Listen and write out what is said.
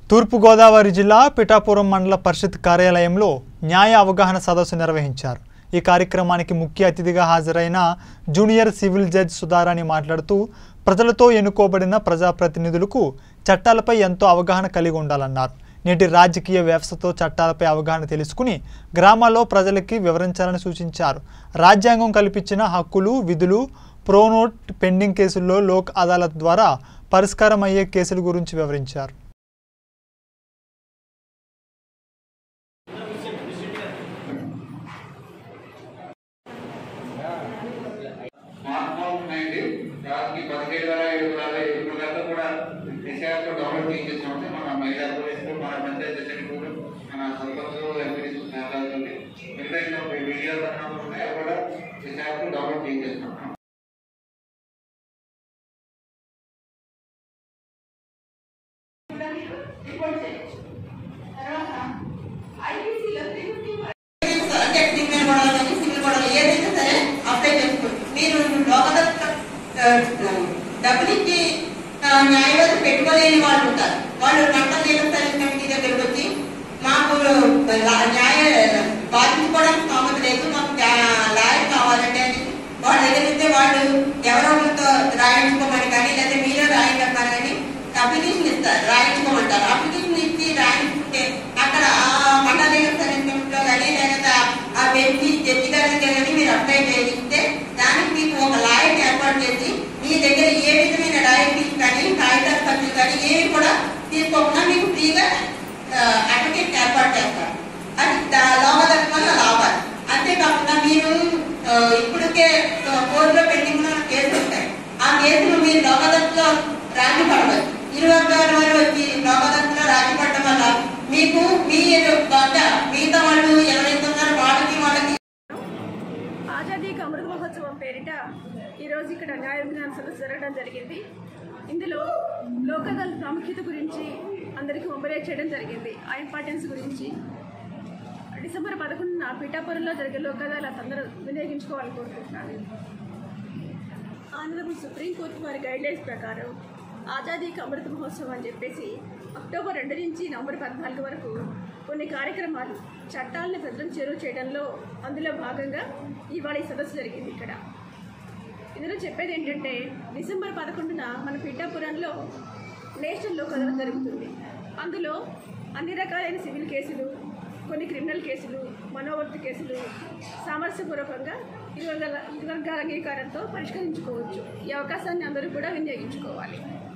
తూర్పుగోదావరి జిల్లా పిఠాపురం మండల పరిషత్ కార్యాలయంలో న్యాయ అవగాహన సదస్సు నిర్వహించారు ఈ కార్యక్రమానికి ముఖ్య అతిథిగా హాజరైన జూనియర్ సివిల్ జడ్జ్ సుధారాణి మాట్లాడుతూ ప్రజలతో ఎన్నుకోబడిన ప్రజాప్రతినిధులకు చట్టాలపై ఎంతో అవగాహన కలిగి ఉండాలన్నారు నేటి రాజకీయ వ్యవస్థతో చట్టాలపై అవగాహన తెలుసుకుని గ్రామాల్లో ప్రజలకి వివరించాలని సూచించారు రాజ్యాంగం కల్పించిన హక్కులు విధులు ప్రోనోట్ పెండింగ్ కేసుల్లో లోక్ అదాలత్ ద్వారా పరిష్కారం అయ్యే కేసుల గురించి వివరించారు స్మార్ట్ ఫోన్ ఉన్నాయండి రాత్రికి పదిహేడు వేల ఏడు వేల ఇప్పుడు దాకా కూడా దిశ యాప్ డౌన్లోడ్ చేసేసామంటే మన మహిళా పోలీసులు మన పంచాయతీ సెక్రటరీలు మన సర్పంచ్ ఎంపీడీ నేతలతోటి మిగతా వీడియోలు అన్నా ఉన్నాయి అవి కూడా దిశ యాప్ డౌన్లోడ్ చేసేసాం అంటే సివిల్ గొడవలు కానీ సివిల్ గొడవలు ఏదైనా సరే అప్లై చేసుకోండి మీరు లోకల్ డబ్బులు ఇచ్చి ఆ, న్యాయవాది పెట్టుకోలేని వాళ్ళు ఉంటారు వాళ్ళు మండల లీగల్ సర్వీస్ కమిటీ దగ్గరికి వచ్చి మాకు లా- న్యాయ బాధించుకోవడానికి స్థోమత లేదు మాకు లాయర్ కావాలంటే అని వాళ్ళ దగ్గర ఇస్తే వాళ్ళు ఎవరో ఒకరితో రాయించుకోమని కానీ లేదా మీరే రాయండి అన్నారు కానీ అప్లికేషన్ ఇస్తారు రాయించుకోమంటారు అప్లికేషన్ ఇచ్చి రాయించుకుంటే అక్కడ ఆ మండల లీగల్ సర్వీస్ కమిటీలో కానీ లేదా ఆ బెంచ్ జడ్జి గారి దగ్గర కానీ మీరు అప్లై చేయిస్తే దానికి మీకు ఒక లాయర్ ఏర్పాటు చేసి మీ దగ్గర ఏ విధమైన రాయితీలు కానీ కాగితాల ఖర్చులు కానీ ఏవి కూడా తీసుకోకుండా మీకు ఫ్రీగా అడ్వకేట్ ఏర్పాటు చేస్తారు అది లోపల వల్ల లాభాలు అంతేకాకుండా మీరు ఆ, ఇప్పటికే కోర్టులో పెండింగ్ ఉన్న కేసులు ఉంటాయి ఆ కేసులు మీరు లోకదత్తులో రాజీ పడవచ్చు ఇరు వర్గాల వారు వచ్చి లోకదత్తులో రాజీ పడటం వల్ల మీకు మీ వద్ద మిగతా వాళ్ళు ఎవరైతే ఉన్నారో వాళ్ళకి వాళ్ళకి ఆజాదీ కా అమృత మహోత్సవం పేరిట ఈరోజు ఇక్కడ న్యాయ విజ్ఞాన సదస్సు జరగడం జరిగింది ఇందులో లోకదళ ప్రాముఖ్యత గురించి అందరికీ మొబైలైజ్ చేయడం జరిగింది ఆ ఇంపార్టెన్స్ గురించి డిసెంబర్ పదకొండున పిఠాపురంలో జరిగే లోక్ అదాలత్ అందరూ వినియోగించుకోవాలని కోరుకుంటున్నాను ఆనరబుల్ సుప్రీంకోర్టు వారి గైడ్లైన్స్ ప్రకారం ఆజాదీ కా అమృత మహోత్సవం అని చెప్పేసి అక్టోబర్ రెండు నుంచి నవంబర్ పద్నాలుగు వరకు కొన్ని కార్యక్రమాలు చట్టాలను ప్రజలకు చేరువ చేయడంలో అందులో భాగంగా ఇవాళ ఈ సదస్సు జరిగింది ఇక్కడ ఇందులో చెప్పేది ఏంటంటే డిసెంబర్ పదకొండున మన పిఠాపురంలో నేషనల్ లోక్ అదాలత్ జరుగుతుంది అందులో అన్ని రకాలైన సివిల్ కేసులు కొన్ని క్రిమినల్ కేసులు మనోవర్తి కేసులు సామరస్యపూర్వకంగా ఇరు వర్గాల ఇరు వర్గాల అంగీకారంతో పరిష్కరించుకోవచ్చు ఈ అవకాశాన్ని అందరూ కూడా వినియోగించుకోవాలి